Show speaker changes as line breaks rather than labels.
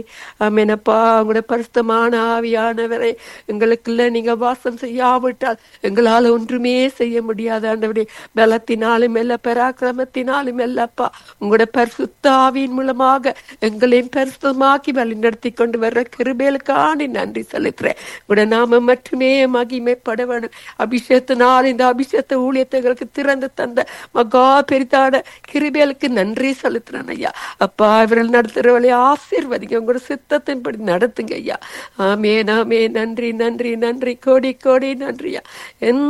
ஆமேனப்பா உங்களுடைய பரிசுத்தமான ஆவியானவரை எங்களுக்குள்ள நீங்க வாசம் செய்யாவிட்டால் எங்களால் ஒன்றுமே செய்ய முடியாது ஆண்டவரே பலத்தினாலும் இல்ல பராக்கிரமத்தினாலும் இல்லப்பா உங்களுடைய பரிசுத்த ஆவியின் மூலமாக எங்களையும் பரிசுத்தமாக்கி வழிநடத்தி கொண்டு வர்ற கிருபேலுக்காண்டி நன்றி செலுத்துறேன் உங்களுடைய நாம மட்டுமே மகிமைப்பட வேணும் அபிஷேகத்தினால் இந்த அபிஷேகத்தை ஊழியத்தை எங்களுக்கு திறந்து தந்த மகா பெரிதான கிருபேலுக்கு நன்றி செலுத்துறேன் ஐயா அப்பா இவர்கள் நடத்துறவளை ஆசீர்வதிங்க உங்களோட சித்தத்தின்படி நடத்துங்க ஐயா ஆமே நாமே நன்றி நன்றி நன்றி கோடி கோடி நன்றியா எந்த